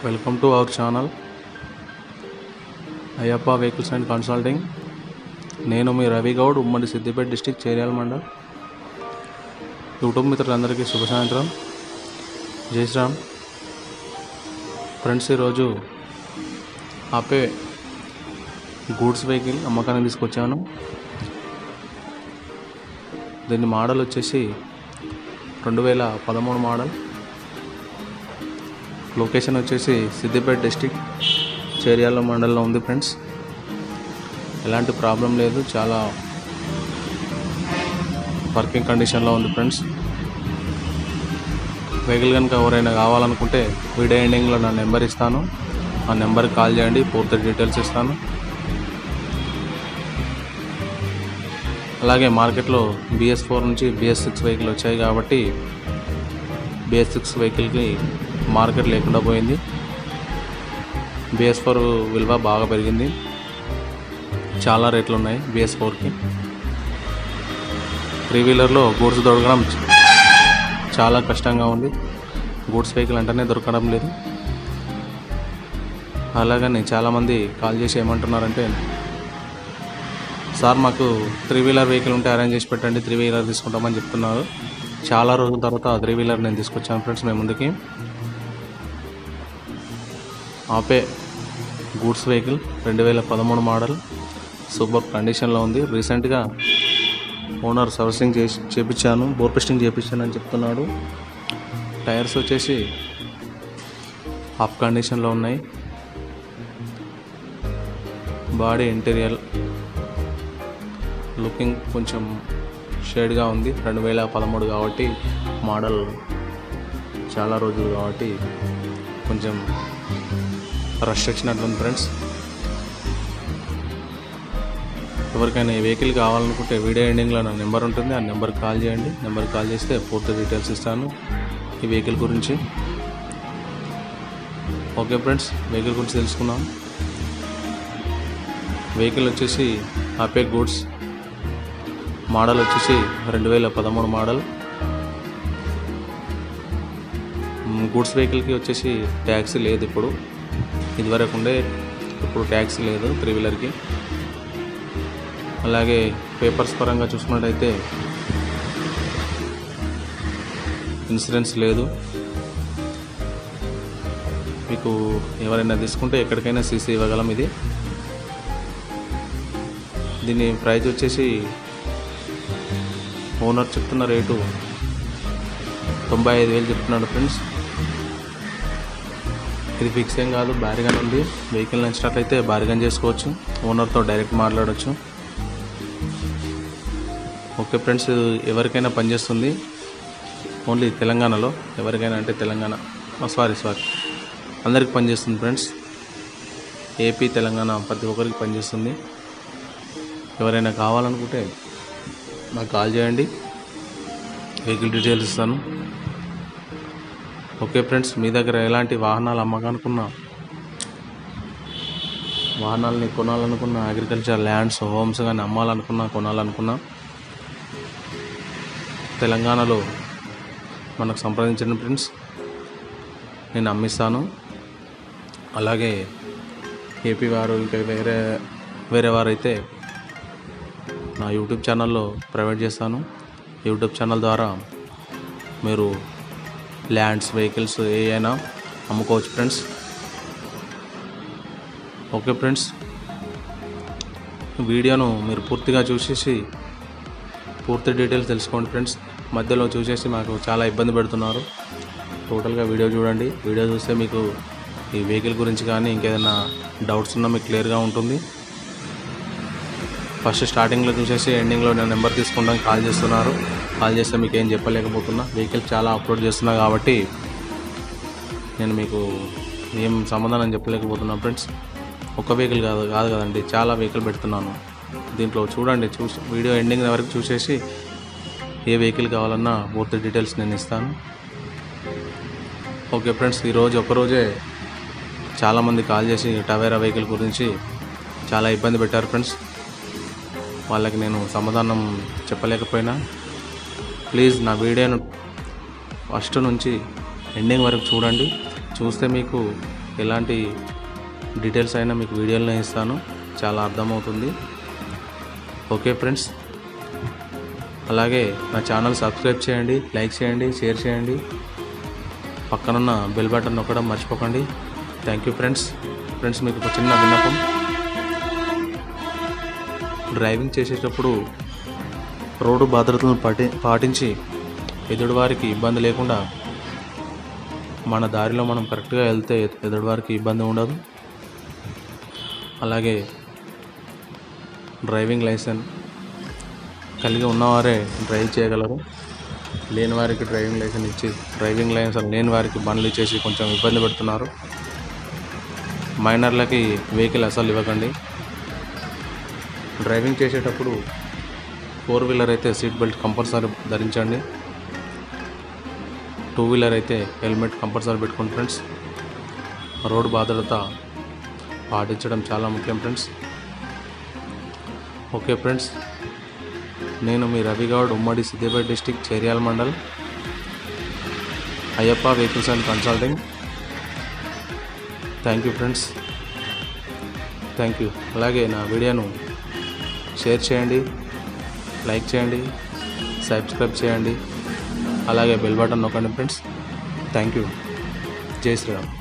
welcome to our channel Ayyappa vehicles and consulting నేను మీ రవి గౌడ్ ఉమ్మడి సిద్దిపేట డిస్టిక్ చేర్యాల మండల్ యూట్యూబ్ మిత్రులందరికీ శుభ సాయంత్రం జై శ్రామ్ ఫ్రెండ్స్ ఈరోజు ఆపే గూడ్స్ వెహికల్ అమ్మకానికి తీసుకొచ్చాను దీని మోడల్ వచ్చేసి రెండు వేల పదమూడు మోడల్ లొకేషన్ వచ్చేసి సిద్దిపేట డిస్టిక్ చేర్యాల మండలంలో ఉంది ఫ్రెండ్స్ ఎలాంటి ప్రాబ్లం లేదు చాలా వర్కింగ్ కండిషన్లో ఉంది ఫ్రెండ్స్ వెహికల్ కనుక ఎవరైనా కావాలనుకుంటే వీడియో ఎండింగ్లో నా నెంబర్ ఇస్తాను ఆ నెంబర్కి కాల్ చేయండి పూర్తి డీటెయిల్స్ ఇస్తాను అలాగే మార్కెట్లో బిఎస్ ఫోర్ నుంచి బిఎస్ సిక్స్ వెహికల్ వచ్చాయి కాబట్టి బిఎస్ సిక్స్ వెహికల్కి మార్కెట్ లేకుండా పోయింది బిఎస్ ఫోర్ విలువ బాగా పెరిగింది చాలా రేట్లు ఉన్నాయి బిఎస్ ఫోర్కి త్రీ వీలర్లో గూడ్స్ దొరకడం చాలా కష్టంగా ఉంది గూడ్స్ వెహికల్ అంటేనే దొరకడం లేదు అలాగని చాలామంది కాల్ చేసి ఏమంటున్నారంటే సార్ మాకు త్రీ వీలర్ వెహికల్ ఉంటే అరేంజ్ చేసి పెట్టండి త్రీ వీలర్ తీసుకుంటామని చెప్తున్నారు చాలా రోజుల తర్వాత త్రీ వీలర్ నేను తీసుకొచ్చాను ఫ్రెండ్స్ మేము ముందుకి ఆపే గూడ్స్ వెహికల్ రెండు వేల పదమూడు మోడల్ సూపర్ కండిషన్లో ఉంది రీసెంట్గా ఓనర్ సర్వీసింగ్ చేసి చేపించాను బోర్ పెస్టింగ్ చేపించాను అని చెప్తున్నాడు టైర్స్ వచ్చేసి హాఫ్ కండిషన్లో ఉన్నాయి బాడీ ఇంటీరియర్ లుకింగ్ కొంచెం షేడ్గా ఉంది రెండు వేల పదమూడు కాబట్టి మోడల్ చాలా రోజులు కాబట్టి కొంచెం రష్ వచ్చినట్లుంది ఫ్రెండ్స్ ఎవరికైనా ఈ వెహికల్ కావాలనుకుంటే వీడియో ఎండింగ్లో నా నెంబర్ ఉంటుంది ఆ నెంబర్కి కాల్ చేయండి నెంబర్కి కాల్ చేస్తే పూర్తి డీటెయిల్స్ ఇస్తాను ఈ వెహికల్ గురించి ఓకే ఫ్రెండ్స్ వెహికల్ గురించి తెలుసుకుందాం వెహికల్ వచ్చేసి ఆపే గూడ్స్ మోడల్ వచ్చేసి రెండు వేల పదమూడు మోడల్ మ్, గూడ్స్ వెహికల్కి వచ్చేసి ట్యాక్సీ లేదు ఇప్పుడు ఇదివరకు ఉండే ఇప్పుడు ట్యాక్సీ లేదు త్రీ వీలర్కి అలాగే పేపర్స్ పరంగా చూసుకున్నట్టయితే ఇన్సూరెన్స్ లేదు మీకు ఎవరైనా తీసుకుంటే ఎక్కడికైనా సీసీ ఇవ్వగలం ఇది దీని ప్రైస్ వచ్చేసి ఓనర్ చెప్తున్న రేటు తొంభై ఐదు వేలు చెప్తున్నాడు ఫ్రెండ్స్ ఇది ఫిక్స్ ఏం కాదు భారీగానే ఉంది వెహికల్ నచ్చినట్లయితే భారీగానే చేసుకోవచ్చు ఓనర్తో డైరెక్ట్ మాట్లాడవచ్చు ఓకే ఫ్రెండ్స్ ఎవరికైనా పనిచేస్తుంది ఓన్లీ తెలంగాణలో ఎవరికైనా అంటే తెలంగాణ సారీ సారీ అందరికి పనిచేస్తుంది ఫ్రెండ్స్ ఏపీ తెలంగాణ ప్రతి ఒక్కరికి పనిచేస్తుంది ఎవరైనా కావాలనుకుంటే నాకు కాల్ చేయండి వెహికల్ డీటెయిల్స్ ఇస్తాను ఓకే ఫ్రెండ్స్ మీ దగ్గర ఎలాంటి వాహనాలు అమ్మకానుకున్నా వాహనాలని కొనాలనుకున్నా అగ్రికల్చర్ ల్యాండ్స్ హోమ్స్ కానీ అమ్మాలనుకున్నా కొనాలనుకున్నా తెలంగాణలో మనకు సంప్రదించిన ఫ్రెండ్స్ నేను అమ్మిస్తాను అలాగే ఏపీ వారు ఇంకా వేరే వేరే వారైతే నా యూట్యూబ్ ఛానల్లో ప్రైవేట్ చేస్తాను యూట్యూబ్ ఛానల్ ద్వారా మీరు ల్యాండ్స్ వెహికల్స్ ఏ అయినా అమ్ముకోవచ్చు ఫ్రెండ్స్ ఓకే ఫ్రెండ్స్ వీడియోను మీరు పూర్తిగా చూసేసి పూర్తి డీటెయిల్స్ తెలుసుకోండి ఫ్రెండ్స్ మధ్యలో చూసేసి మాకు చాలా ఇబ్బంది పెడుతున్నారు టోటల్గా వీడియో చూడండి వీడియో చూస్తే మీకు ఈ వెహికల్ గురించి కానీ ఇంకేదైనా డౌట్స్ ఉన్నా మీకు క్లియర్గా ఉంటుంది ఫస్ట్ స్టార్టింగ్లో చూసేసి ఎండింగ్లో నేను నెంబర్ తీసుకుంటాను కాల్ చేస్తున్నారు కాల్ చేస్తే మీకు ఏం చెప్పలేకపోతున్నా వెహికల్ చాలా అప్లోడ్ చేస్తున్నా కాబట్టి నేను మీకు ఏం సమాధానం చెప్పలేకపోతున్నా ఫ్రెండ్స్ ఒక వెహికల్ కాదు కాదు కదండి చాలా వెహికల్ పెడుతున్నాను దీంట్లో చూడండి చూసి వీడియో ఎండింగ్ వరకు చూసేసి ఏ వెహికల్ కావాలన్నా పూర్తి డీటెయిల్స్ నేను ఇస్తాను ఓకే ఫ్రెండ్స్ ఈరోజు ఒకరోజే చాలామంది కాల్ చేసి టవేరా వెహికల్ గురించి చాలా ఇబ్బంది పెట్టారు ఫ్రెండ్స్ వాళ్ళకి నేను సమాధానం చెప్పలేకపోయినా ప్లీజ్ నా వీడియోను ఫస్ట్ నుంచి ఎండింగ్ వరకు చూడండి చూస్తే మీకు ఎలాంటి డీటెయిల్స్ అయినా మీకు వీడియోలో ఇస్తాను చాలా అర్థమవుతుంది ఓకే ఫ్రెండ్స్ అలాగే నా ఛానల్ సబ్స్క్రైబ్ చేయండి లైక్ చేయండి షేర్ చేయండి పక్కనున్న బెల్ బటన్ నొక్కడం మర్చిపోకండి థ్యాంక్ యూ ఫ్రెండ్స్ ఫ్రెండ్స్ మీకు ఒక చిన్న విన్నపం డ్రైవింగ్ చేసేటప్పుడు రోడ్డు భద్రతలను పాటి పాటించి ఎదుటివారికి ఇబ్బంది లేకుండా మన దారిలో మనం కరెక్ట్గా వెళ్తే ఎదుటివారికి ఇబ్బంది ఉండదు అలాగే డ్రైవింగ్ లైసెన్స్ కలిగి ఉన్నవారే డ్రైవ్ చేయగలరు లేని వారికి డ్రైవింగ్ లైసెన్స్ ఇచ్చి డ్రైవింగ్ లైసెన్స్ లేని వారికి బండ్లు ఇచ్చేసి కొంచెం ఇబ్బంది పెడుతున్నారు మైనర్లకి వెహికల్ అసలు ఇవ్వకండి డ్రైవింగ్ చేసేటప్పుడు ఫోర్ వీలర్ అయితే సీట్ బెల్ట్ కంపల్సరీ ధరించండి టూ వీలర్ అయితే హెల్మెట్ కంపల్సరీ పెట్టుకోండి ఫ్రెండ్స్ రోడ్డు భద్రత పాటించడం చాలా ముఖ్యం ఫ్రెండ్స్ ఓకే ఫ్రెండ్స్ నేను మీ రవిగౌడ్ ఉమ్మడి Siddipet district Cheriyal mandal Ayyappa vehicles and consulting thank you friends thank you అలాగే నా వీడియోను షేర్ చేయండి లైక్ చేయండి సబ్స్క్రైబ్ చేయండి అలాగే బెల్ బటన్ నొక్కండి ఫ్రెండ్స్ థ్యాంక్ యూ జై శ్రీరామ్